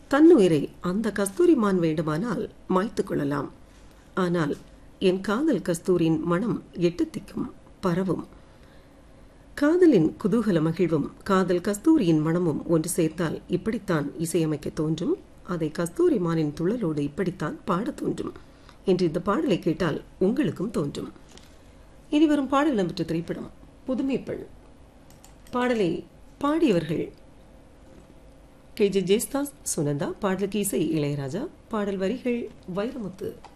தன்னுயிரை அந்த கஸ்தூரிமான் வேண்டுமானால் மாய்த்து கொள்ளலாம் ஆனால் என் காதல் கஸ்தூரியின் மனம் எட்டு திக்கும் பரவும் காதலின் குதூகல மகிழ்வும் காதல் கஸ்தூரியின் மனமும் ஒன்று சேர்த்தால் இப்படித்தான் இசையமைக்க தோன்றும் அதை கஸ்தூரிமானின் துள்ளலோடு இப்படித்தான் பாடத் தோன்றும் என்று இந்த பாடலை கேட்டால் உங்களுக்கும் தோன்றும் இனி வரும் பாடல் இடம்பெற்ற திரைப்படம் புதுமை பெண் பாடலை பாடியவர்கள் கே ஜே ஜெயஸ்தாஸ் சுனந்தா பாடலுக்கு இசை இளையராஜா பாடல் வரிகள் வைரமுத்து